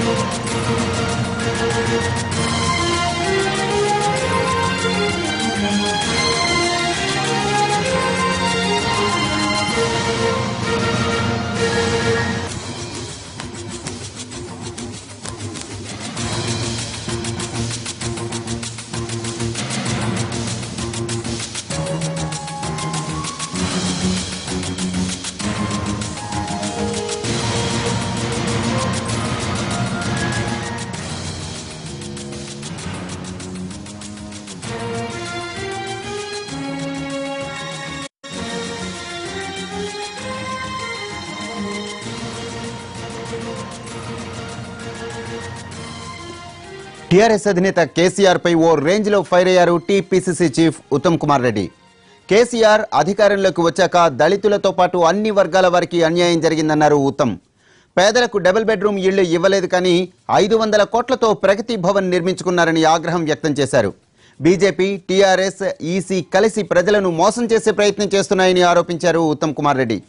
TRS అధినేత కేసీఆర్ పై ఓ రేంజ్ లో ఫైర్ అయ్యారు టీపీసీసీ చీఫ్ ఉత్తమ్ కుమార్ రెడ్డి కేసీఆర్ అధికారంలోకి వచ్చాక దళితులతో పాటు అన్ని వర్గాల వారికి అన్యాయం జరిగిందన్నారు ఉత్తమ్ పేదలకు డబుల్ బెడ్రూమ్ ఇళ్లు ఇవ్వలేదు కానీ ఐదు వందల కోట్లతో ప్రగతి భవన్ నిర్మించుకున్నారని ఆగ్రహం వ్యక్తం చేశారు బీజేపీ టీఆర్ఎస్ ఈసీ కలిసి ప్రజలను మోసం చేసే ప్రయత్నం చేస్తున్నాయని ఆరోపించారు ఉత్తమ్ కుమార్ రెడ్డి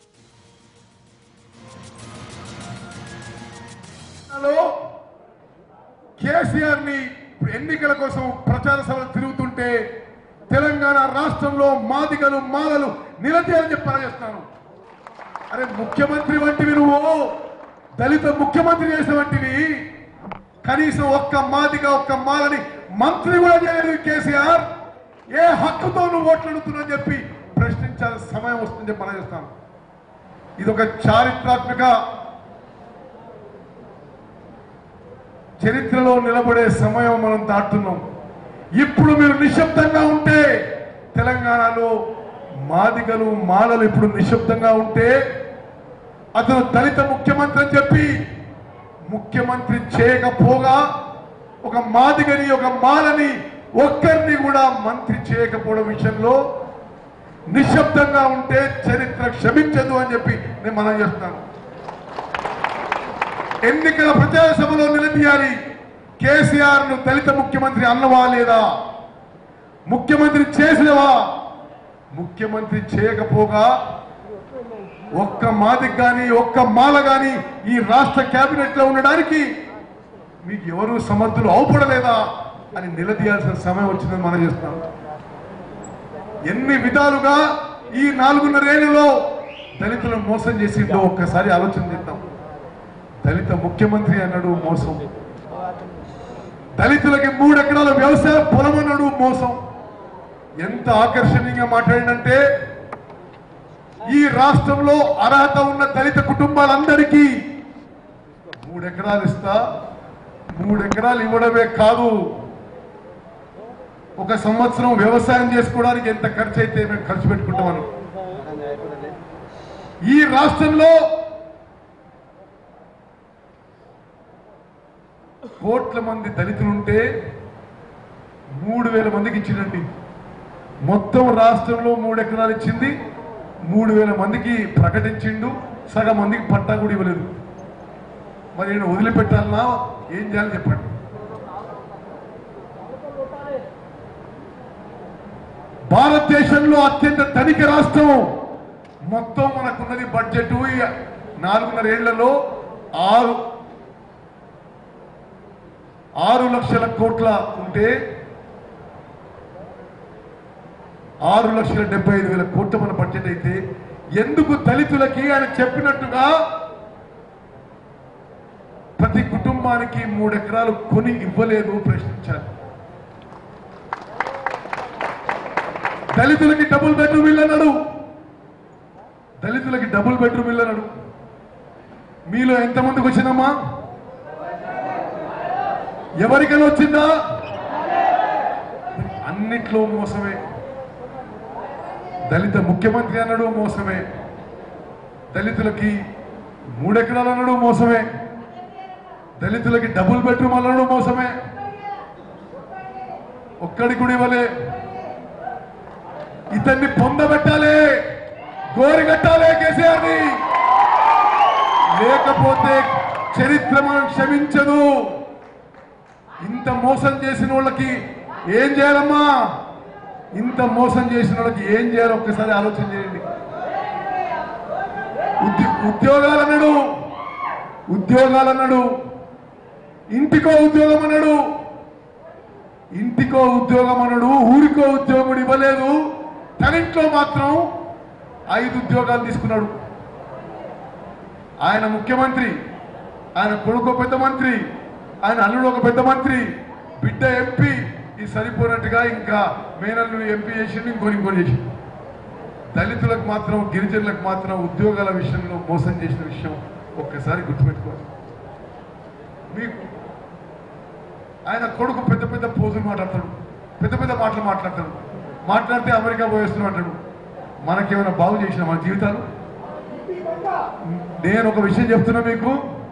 తెలంగాణలో కేసీఆర్ ని ఎన్నికల కోసం ప్రచార సభలు తిరుగుతుంటే తెలంగాణ రాష్ట్రంలో మాదిగలు మాలలు నిలదీయాలని చెప్పి పనిచేస్తున్నాను అరే ముఖ్యమంత్రి వంటివి నువ్వు దళిత ముఖ్యమంత్రి చేసిన వంటివి కనీసం ఒక్క మాదిగ ఒక్క మాలని మంత్రి కూడా చేయలేదు కేసీఆర్ ఏ హక్కుతో నువ్వు ఓట్లు అడుగుతున్నావు చెప్పి ప్రశ్నించాల్సిన సమయం వస్తుందని చెప్పి పనిచేస్తాను ఇది ఒక చారిత్రాత్మక చరిత్రలో నిలబడే సమయం మనం దాటుతున్నాం ఇప్పుడు మీరు నిశ్శబ్దంగా ఉంటే తెలంగాణలో మాదిగలు మాలలు ఇప్పుడు నిశ్శబ్దంగా ఉంటే అతను దళిత ముఖ్యమంత్రి అని చెప్పి ముఖ్యమంత్రి చేయకపోగా ఒక మాదిగని ఒక మాలని ఒక్కరిని కూడా మంత్రి చేయకపోవడం విషయంలో నిశ్శబ్దంగా ఉంటే చరిత్ర క్షమించదు అని చెప్పి నేను మనం చేస్తున్నాను ఎన్నికల ప్రచార సభలో నిలదీయాలి కేసీఆర్ ను దళిత ముఖ్యమంత్రి అన్నవా లేదా ముఖ్యమంత్రి చేసినవా ముఖ్యమంత్రి చేయకపోగా ఒక్క మాదిక్ గాని ఒక్క మాల గాని ఈ రాష్ట్ర కేబినెట్ లో ఉండడానికి మీకు ఎవరు సమర్థులు అవపడలేదా అని నిలదీయాల్సిన సమయం వచ్చిందని మనం చేస్తున్నాం ఎన్ని విధాలుగా ఈ నాలుగున్నరేళ్లలో దళితులను మోసం చేసిందో ఒక్కసారి ఆలోచన చేద్దాం దళిత ముఖ్యమంత్రి అన్నాడు మోసం దళితులకి మూడు ఎకరాల వ్యవసాయ పొలం అన్నాడు మోసం ఎంత ఆకర్షణీయంగా మాట్లాడినంటే ఈ రాష్ట్రంలో అర్హత ఉన్న దళిత కుటుంబాలందరికీ మూడు ఎకరాలు ఇస్తా మూడు ఎకరాలు ఇవ్వడమే కాదు ఒక సంవత్సరం వ్యవసాయం చేసుకోవడానికి ఎంత ఖర్చు అయితే మేము ఖర్చు పెట్టుకుంటామని ఈ రాష్ట్రంలో కోట్ల మంది దళితులుంటే మూడు వేల మందికి ఇచ్చిందండి మొత్తం రాష్ట్రంలో మూడు ఎకరాలు ఇచ్చింది మూడు వేల మందికి ప్రకటించిండు సగం మందికి పట్టా కూడా ఇవ్వలేదు మరి నేను వదిలిపెట్టాలన్నా ఏం చేయాలని చెప్పండి భారతదేశంలో అత్యంత ధనిక రాష్ట్రం మొత్తం మనకున్నది బడ్జెట్ ఈ నాలుగున్నర ఏళ్లలో ఆరు ఆరు లక్షల కోట్ల ఉంటే ఆరు లక్షల డెబ్బై ఐదు వేల కోట్ల మన బడ్జెట్ అయితే ఎందుకు దళితులకి ఆయన చెప్పినట్టుగా ప్రతి కుటుంబానికి మూడు ఎకరాలు కొని ఇవ్వలేదు ప్రశ్నించారు దళితులకి డబుల్ బెడ్రూమ్ ఇల్లు అన్నాడు దళితులకి డబుల్ బెడ్రూమ్ ఇల్లు అన్నాడు మీలో ఎంతమందికి వచ్చిందమ్మా ఎవరికైనా వచ్చిందా అన్నిట్లో మోసమే దళిత ముఖ్యమంత్రి అన్నాడు మోసమే దళితులకి మూడెకరాలు అన్నాడు మోసమే దళితులకి డబుల్ బెడ్రూమ్ అన్నాడు మోసమే ఒక్కడి కూడా ఇవ్వలే ఇతన్ని పొందబెట్టాలి గోరిగట్టాలి కేసీఆర్ ని లేకపోతే చరిత్ర మనం క్షమించదు ఇంత మోసం చేసిన వాళ్ళకి ఏం చేయాలమ్మా ఇంత మోసం చేసిన వాళ్ళకి ఏం చేయాలో ఒక్కసారి ఆలోచన చేయండి ఉద్య- ఉద్యోగాలు అన్నాడు ఉద్యోగాలు అన్నాడు ఇంటికో ఉద్యోగం అన్నాడు ఇంటికో ఉద్యోగం అన్నాడు ఊరికో ఉద్యోగం ఇవ్వలేదు తన ఇంట్లో మాత్రం ఐదు ఉద్యోగాలు తీసుకున్నాడు ఆయన ముఖ్యమంత్రి ఆయన కొడుకు ఒక పెద్ద మంత్రి ఆయన అల్లుడు ఒక పెద్ద మంత్రి బిడ్డ ఎంపీ ఈ సరిపోయినట్టుగా ఇంకా మేనల్లు ఎంపీ చేసిండు ఇంకొని ఇంకొని చేసిండు దళితులకు మాత్రం గిరిజనులకు మాత్రం ఉద్యోగాల విషయంలో మోసం చేసిన విషయం ఒక్కసారి గుర్తుపెట్టుకోవాలి మీకు ఆయన కొడుకు పెద్ద పెద్ద పోజులు మాట్లాడతాడు పెద్ద పెద్ద మాటలు మాట్లాడతాడు మాట్లాడితే అమెరికా పోయేస్తున్నాం అంటాడు మనకేమైనా బాగు చేసిన మన జీవితాలు నేను ఒక విషయం చెప్తున్నా మీకు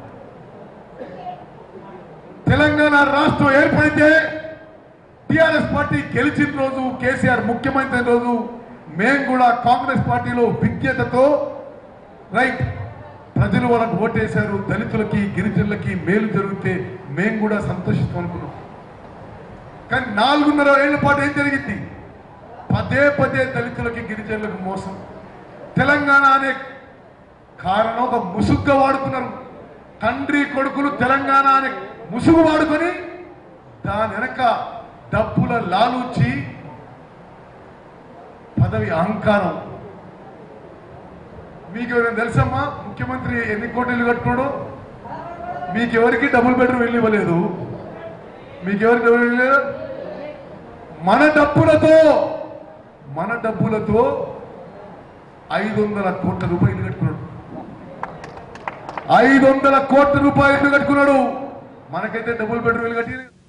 తెలంగాణ రాష్ట్రం ఏర్పడితే టిఆర్ఎస్ పార్టీ గెలిచిన రోజు కేసీఆర్ ముఖ్యమంత్రి అయిన రోజు మేము కూడా కాంగ్రెస్ పార్టీలో విజ్ఞతతో రైట్ ప్రజలు వాళ్ళకు ఓటేశారు దళితులకి గిరిజనులకి మేలు జరిగితే మేము కూడా సంతోషిస్తాం అనుకున్నాం కానీ నాలుగున్నర ఏళ్ల పాటు ఏం జరిగింది పదే పదే దళితులకి గిరిజనులకు మోసం తెలంగాణ అనే కారణం ఒక ముసుగ్గా వాడుకున్నారు తండ్రి కొడుకులు తెలంగాణ అనే ముసుగు వాడుకొని దాని వెనక డబ్బుల లాలూచి పదవి అహంకారం మీకు ఎవరైనా తెలుసమ్మా ముఖ్యమంత్రి ఎన్ని కోట్లు కట్టుకోడు మీకు ఎవరికి డబుల్ బెడ్రూమ్ వెళ్ళి ఇవ్వలేదు మీకు ఎవరికి డబుల్ ఇవ్వలేదు మన డబ్బులతో మన డబ్బులతో ఐదు వందల కోట్ల రూపాయలు కట్టుకున్నాడు ఐదు వందల కోట్ల రూపాయలు కట్టుకున్నాడు మనకైతే డబుల్ బెడ్రూమ్ కట్టి